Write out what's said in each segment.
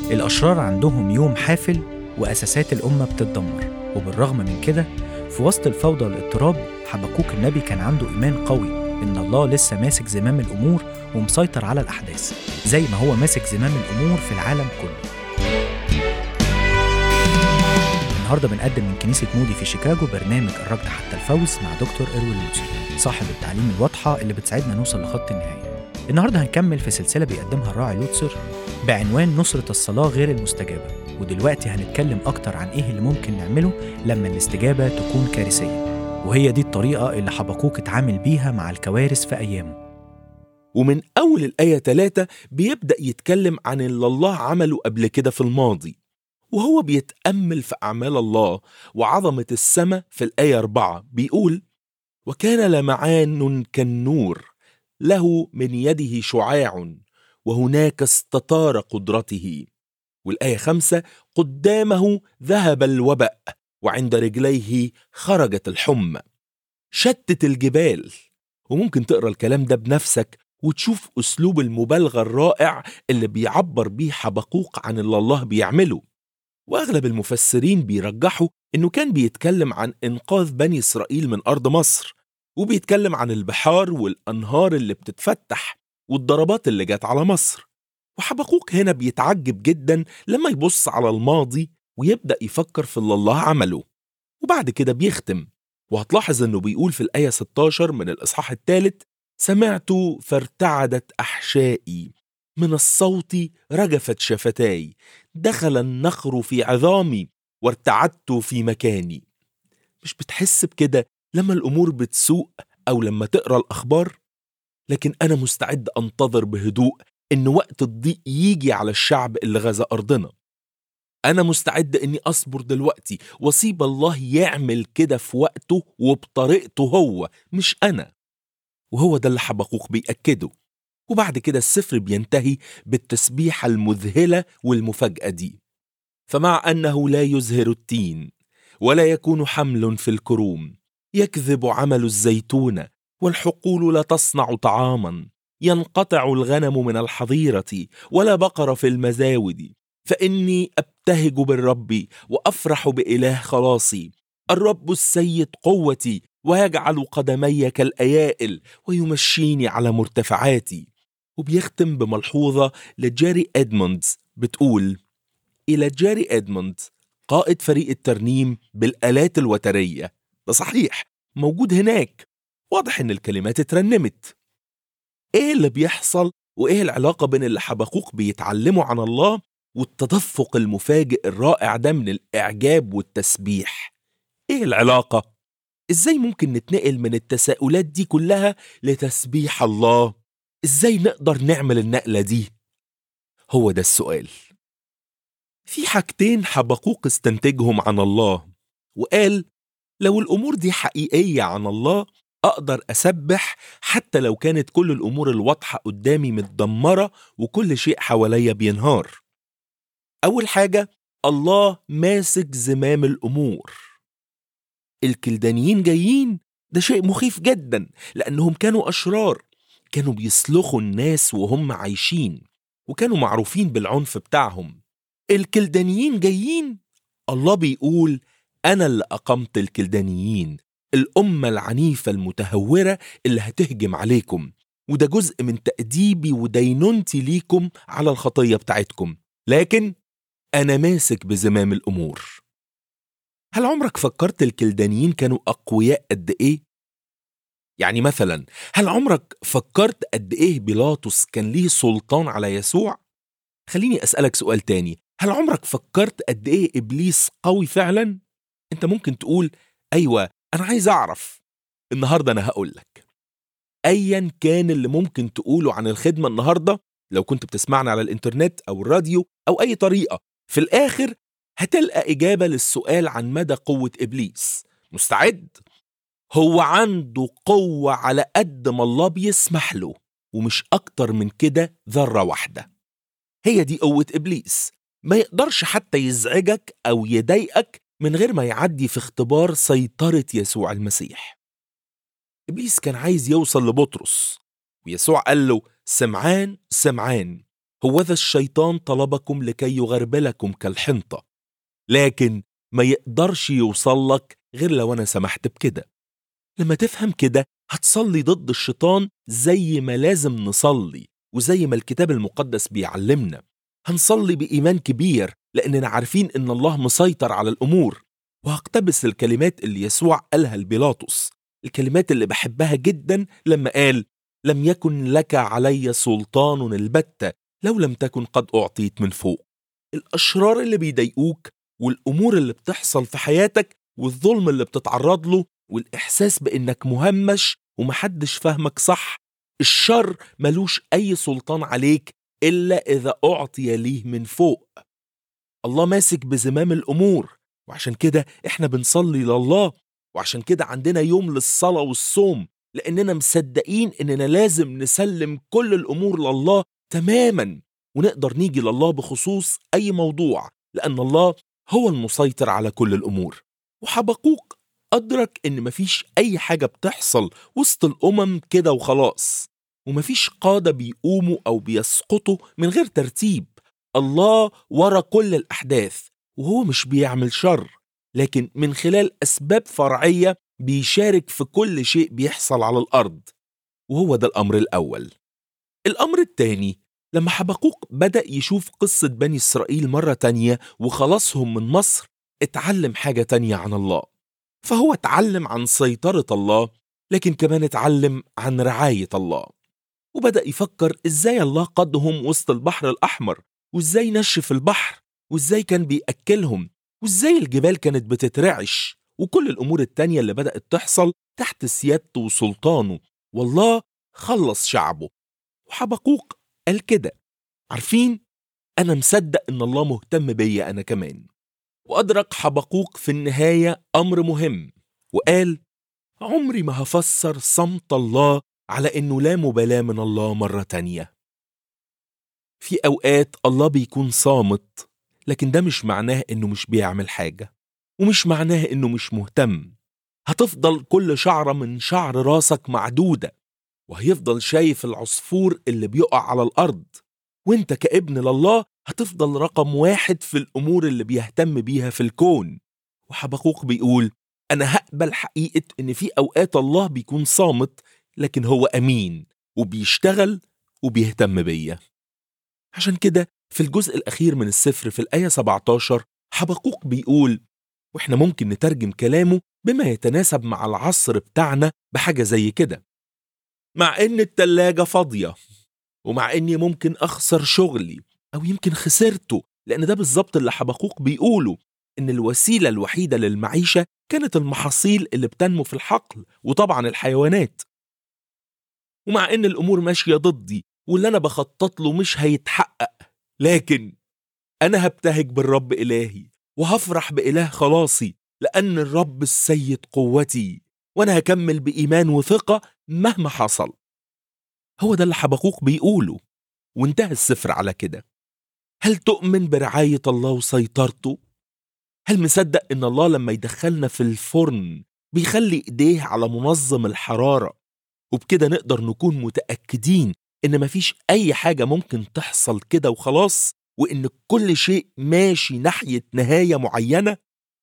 الأشرار عندهم يوم حافل وأساسات الأمة بتتدمر وبالرغم من كده في وسط الفوضى والاضطراب حبكوك النبي كان عنده إيمان قوي إن الله لسه ماسك زمام الأمور ومسيطر على الأحداث زي ما هو ماسك زمام الأمور في العالم كله النهارده بنقدم من كنيسة مودي في شيكاغو برنامج الركض حتى الفوز مع دكتور إروين لوتسي صاحب التعليم الواضحة اللي بتساعدنا نوصل لخط النهاية النهارده هنكمل في سلسلة بيقدمها الراعي لوتسر بعنوان نصرة الصلاة غير المستجابة ودلوقتي هنتكلم أكتر عن إيه اللي ممكن نعمله لما الاستجابة تكون كارثية وهي دي الطريقة اللي حبقوك اتعامل بيها مع الكوارث في أيامه ومن أول الآية 3 بيبدأ يتكلم عن اللي الله عمله قبل كده في الماضي وهو بيتأمل في أعمال الله وعظمة السماء في الآية 4 بيقول وكان لمعان كالنور له من يده شعاع وهناك استطار قدرته والآية 5 قدامه ذهب الوبأ وعند رجليه خرجت الحمى شتت الجبال وممكن تقرا الكلام ده بنفسك وتشوف أسلوب المبالغة الرائع اللي بيعبر بيه حبقوق عن اللي الله بيعمله وأغلب المفسرين بيرجحوا إنه كان بيتكلم عن إنقاذ بني إسرائيل من أرض مصر وبيتكلم عن البحار والأنهار اللي بتتفتح والضربات اللي جت على مصر وحبقوق هنا بيتعجب جدا لما يبص على الماضي ويبدأ يفكر في اللي الله عمله وبعد كده بيختم وهتلاحظ انه بيقول في الآية 16 من الإصحاح الثالث سمعت فارتعدت أحشائي من الصوت رجفت شفتاي دخل النخر في عظامي وارتعدت في مكاني مش بتحس بكده لما الأمور بتسوء أو لما تقرأ الأخبار؟ لكن أنا مستعد أنتظر بهدوء إن وقت الضيق يجي على الشعب اللي غزا أرضنا أنا مستعد إني أصبر دلوقتي وأسيب الله يعمل كده في وقته وبطريقته هو مش أنا وهو ده اللي حبقوق بيأكده وبعد كده السفر بينتهي بالتسبيحة المذهلة والمفاجأة دي فمع أنه لا يزهر التين ولا يكون حمل في الكروم يكذب عمل الزيتون والحقول لا تصنع طعاما ينقطع الغنم من الحظيرة ولا بقر في المزاود فإني أبتهج بالرب وأفرح بإله خلاصي الرب السيد قوتي ويجعل قدمي كالأيائل ويمشيني على مرتفعاتي وبيختم بملحوظة لجاري إدموندز بتقول إلى جاري إدموندز قائد فريق الترنيم بالآلات الوترية ده صحيح موجود هناك واضح إن الكلمات اترنمت إيه اللي بيحصل وإيه العلاقة بين اللي حبقوق بيتعلموا عن الله والتدفق المفاجئ الرائع ده من الإعجاب والتسبيح إيه العلاقة؟ إزاي ممكن نتنقل من التساؤلات دي كلها لتسبيح الله؟ إزاي نقدر نعمل النقلة دي؟ هو ده السؤال في حاجتين حبقوق استنتجهم عن الله وقال لو الأمور دي حقيقية عن الله أقدر أسبح حتى لو كانت كل الأمور الواضحة قدامي متدمرة وكل شيء حواليا بينهار أول حاجة الله ماسك زمام الأمور الكلدانيين جايين ده شيء مخيف جدا لأنهم كانوا أشرار كانوا بيسلخوا الناس وهم عايشين وكانوا معروفين بالعنف بتاعهم الكلدانيين جايين الله بيقول أنا اللي أقمت الكلدانيين الأمة العنيفة المتهورة اللي هتهجم عليكم وده جزء من تأديبي ودينونتي ليكم على الخطية بتاعتكم لكن أنا ماسك بزمام الأمور هل عمرك فكرت الكلدانيين كانوا أقوياء قد إيه؟ يعني مثلا هل عمرك فكرت قد إيه بيلاطس كان ليه سلطان على يسوع؟ خليني أسألك سؤال تاني هل عمرك فكرت قد إيه إبليس قوي فعلا؟ أنت ممكن تقول أيوة أنا عايز أعرف النهاردة أنا هقولك أيا كان اللي ممكن تقوله عن الخدمة النهاردة لو كنت بتسمعنا على الإنترنت أو الراديو أو أي طريقة في الآخر هتلقى إجابة للسؤال عن مدى قوة إبليس مستعد؟ هو عنده قوة على قد ما الله بيسمح له ومش أكتر من كده ذرة واحدة هي دي قوة إبليس ما يقدرش حتى يزعجك أو يضايقك من غير ما يعدي في اختبار سيطرة يسوع المسيح إبليس كان عايز يوصل لبطرس ويسوع قال له سمعان سمعان هوذا الشيطان طلبكم لكي يغربلكم كالحنطة لكن ما يقدرش يوصل لك غير لو أنا سمحت بكده لما تفهم كده هتصلي ضد الشيطان زي ما لازم نصلي وزي ما الكتاب المقدس بيعلمنا هنصلي بإيمان كبير لأننا عارفين إن الله مسيطر على الأمور وهقتبس الكلمات اللي يسوع قالها لبيلاطس الكلمات اللي بحبها جدا لما قال لم يكن لك علي سلطان البتة لو لم تكن قد أعطيت من فوق الأشرار اللي بيضايقوك والأمور اللي بتحصل في حياتك والظلم اللي بتتعرض له والإحساس بإنك مهمش ومحدش فاهمك صح الشر ملوش أي سلطان عليك إلا إذا أعطي ليه من فوق الله ماسك بزمام الأمور وعشان كده إحنا بنصلي لله وعشان كده عندنا يوم للصلاة والصوم لأننا مصدقين إننا لازم نسلم كل الأمور لله تماما ونقدر نيجي لله بخصوص أي موضوع لأن الله هو المسيطر على كل الأمور وحبقوق أدرك إن مفيش أي حاجة بتحصل وسط الأمم كده وخلاص ومفيش قادة بيقوموا أو بيسقطوا من غير ترتيب الله ورا كل الأحداث وهو مش بيعمل شر لكن من خلال أسباب فرعية بيشارك في كل شيء بيحصل على الأرض وهو ده الأمر الأول الأمر الثاني لما حبقوق بدأ يشوف قصة بني إسرائيل مرة تانية وخلاصهم من مصر اتعلم حاجة تانية عن الله فهو اتعلم عن سيطرة الله لكن كمان اتعلم عن رعاية الله وبدأ يفكر ازاي الله قادهم وسط البحر الأحمر وازاي نشف البحر وازاي كان بيأكلهم وازاي الجبال كانت بتترعش وكل الأمور التانية اللي بدأت تحصل تحت سيادته وسلطانه والله خلص شعبه وحبقوق قال كده عارفين أنا مصدق إن الله مهتم بيا أنا كمان وأدرك حبقوق في النهاية أمر مهم وقال عمري ما هفسر صمت الله على إنه لا مبالاة من الله مرة تانية في أوقات الله بيكون صامت لكن ده مش معناه إنه مش بيعمل حاجة ومش معناه إنه مش مهتم هتفضل كل شعرة من شعر راسك معدودة وهيفضل شايف العصفور اللي بيقع على الأرض وانت كابن لله هتفضل رقم واحد في الأمور اللي بيهتم بيها في الكون وحبقوق بيقول أنا هقبل حقيقة إن في أوقات الله بيكون صامت لكن هو أمين وبيشتغل وبيهتم بيا عشان كده في الجزء الأخير من السفر في الآية 17 حبقوق بيقول وإحنا ممكن نترجم كلامه بما يتناسب مع العصر بتاعنا بحاجة زي كده مع إن التلاجة فاضية ومع إني ممكن أخسر شغلي أو يمكن خسرته لأن ده بالظبط اللي حبقوق بيقوله إن الوسيلة الوحيدة للمعيشة كانت المحاصيل اللي بتنمو في الحقل وطبعا الحيوانات ومع إن الأمور ماشية ضدي واللي أنا بخطط له مش هيتحقق لكن أنا هبتهج بالرب إلهي وهفرح بإله خلاصي لأن الرب السيد قوتي وأنا هكمل بإيمان وثقة مهما حصل هو ده اللي حبقوق بيقوله وانتهى السفر على كده هل تؤمن برعاية الله وسيطرته؟ هل مصدق إن الله لما يدخلنا في الفرن بيخلي إيديه على منظم الحرارة وبكده نقدر نكون متأكدين إن مفيش أي حاجة ممكن تحصل كده وخلاص وإن كل شيء ماشي ناحية نهاية معينة؟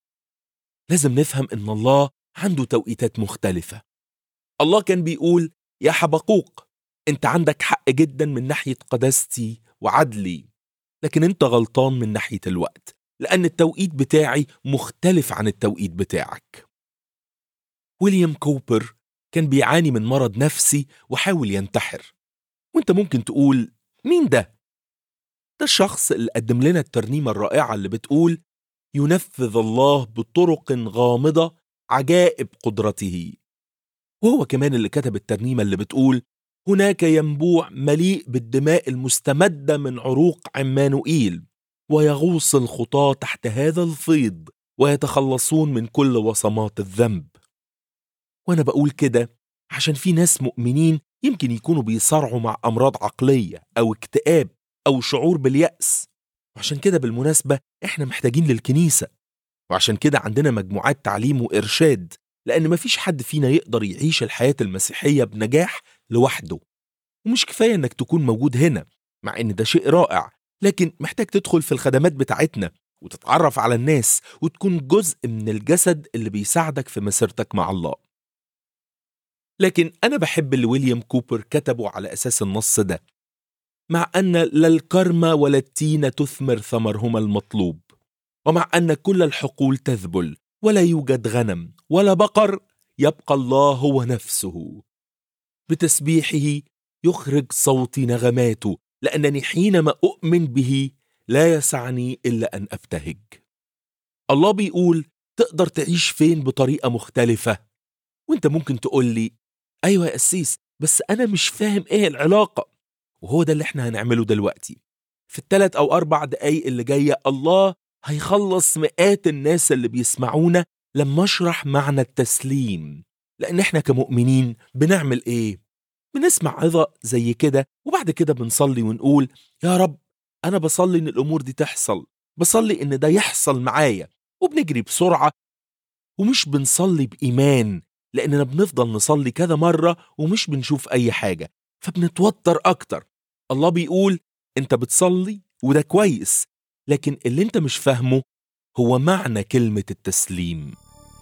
لازم نفهم إن الله عنده توقيتات مختلفة الله كان بيقول يا حبقوق انت عندك حق جدا من ناحية قداستي وعدلي لكن انت غلطان من ناحية الوقت لأن التوقيت بتاعي مختلف عن التوقيت بتاعك ويليام كوبر كان بيعاني من مرض نفسي وحاول ينتحر وانت ممكن تقول مين ده؟ ده الشخص اللي قدم لنا الترنيمة الرائعة اللي بتقول ينفذ الله بطرق غامضة عجائب قدرته وهو كمان اللي كتب الترنيمة اللي بتقول هناك ينبوع مليء بالدماء المستمدة من عروق عمانوئيل ويغوص الخطاة تحت هذا الفيض ويتخلصون من كل وصمات الذنب وأنا بقول كده عشان في ناس مؤمنين يمكن يكونوا بيصارعوا مع أمراض عقلية أو اكتئاب أو شعور باليأس وعشان كده بالمناسبة إحنا محتاجين للكنيسة وعشان كده عندنا مجموعات تعليم وإرشاد لأن مفيش حد فينا يقدر يعيش الحياة المسيحية بنجاح لوحده ومش كفاية إنك تكون موجود هنا مع إن ده شيء رائع لكن محتاج تدخل في الخدمات بتاعتنا وتتعرف على الناس وتكون جزء من الجسد اللي بيساعدك في مسيرتك مع الله لكن أنا بحب اللي ويليام كوبر كتبه على أساس النص ده مع أن لا الكرمة ولا التين تثمر ثمرهما المطلوب ومع أن كل الحقول تذبل ولا يوجد غنم ولا بقر يبقى الله هو نفسه بتسبيحه يخرج صوتي نغماته لأنني حينما أؤمن به لا يسعني إلا أن أبتهج الله بيقول تقدر تعيش فين بطريقة مختلفة وانت ممكن تقول لي أيوة يا أسيس بس أنا مش فاهم إيه العلاقة وهو ده اللي احنا هنعمله دلوقتي في الثلاث أو أربع دقايق اللي جاية الله هيخلص مئات الناس اللي بيسمعونا لما أشرح معنى التسليم لأن احنا كمؤمنين بنعمل إيه؟ بنسمع عظة زي كده وبعد كده بنصلي ونقول يا رب أنا بصلي إن الأمور دي تحصل بصلي إن ده يحصل معايا وبنجري بسرعة ومش بنصلي بإيمان لأننا بنفضل نصلي كذا مرة ومش بنشوف أي حاجة فبنتوتر أكتر الله بيقول أنت بتصلي وده كويس لكن اللي أنت مش فاهمه هو معنى كلمة التسليم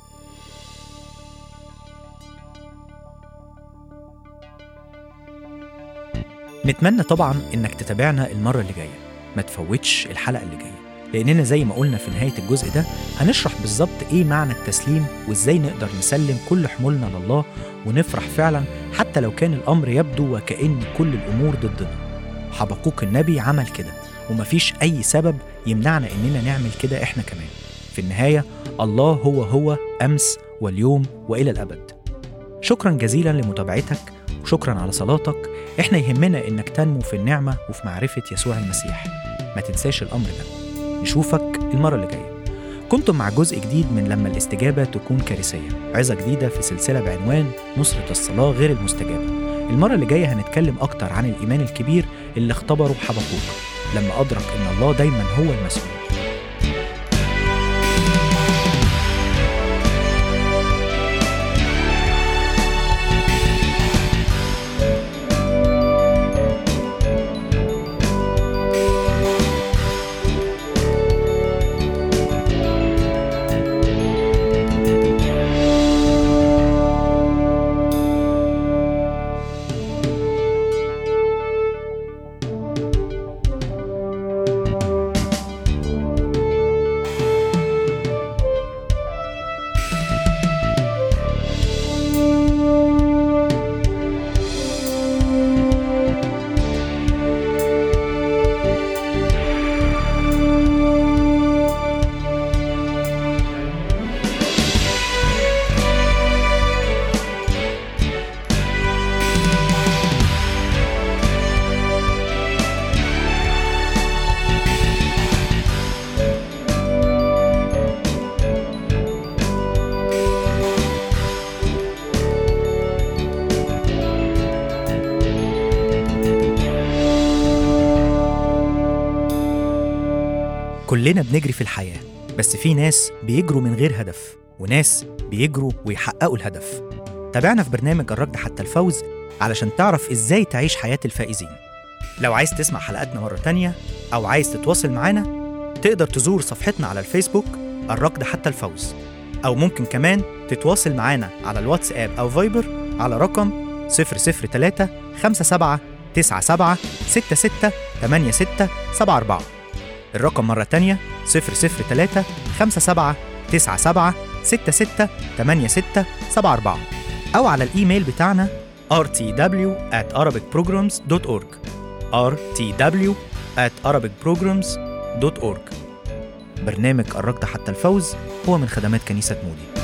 نتمنى طبعا انك تتابعنا المره اللي جايه ما تفوتش الحلقه اللي جايه لاننا زي ما قلنا في نهايه الجزء ده هنشرح بالظبط ايه معنى التسليم وازاي نقدر نسلم كل حمولنا لله ونفرح فعلا حتى لو كان الامر يبدو وكأن كل الامور ضدنا حبقوك النبي عمل كده ومفيش اي سبب يمنعنا اننا نعمل كده احنا كمان في النهايه الله هو هو امس واليوم والى الابد شكرا جزيلا لمتابعتك وشكرا على صلاتك احنا يهمنا انك تنمو في النعمه وفي معرفه يسوع المسيح ما تنساش الامر ده نشوفك المره اللي جايه كنتم مع جزء جديد من لما الاستجابه تكون كارثيه عظه جديده في سلسله بعنوان نصره الصلاه غير المستجابه المره اللي جايه هنتكلم اكتر عن الايمان الكبير اللي اختبره حبقوق لما ادرك ان الله دايما هو المسؤول كلنا بنجري في الحياة بس في ناس بيجروا من غير هدف وناس بيجروا ويحققوا الهدف تابعنا في برنامج الركض حتى الفوز علشان تعرف ازاي تعيش حياة الفائزين لو عايز تسمع حلقاتنا مرة تانية أو عايز تتواصل معانا تقدر تزور صفحتنا على الفيسبوك الركض حتى الفوز أو ممكن كمان تتواصل معانا على الواتساب أو فايبر على رقم 003 57 97 66 86 74 الرقم مرة تانية 003 57 97 66 86 74 أو على الإيميل بتاعنا rtw at arabicprograms.org rtw at arabicprograms.org برنامج الركض حتى الفوز هو من خدمات كنيسة مودي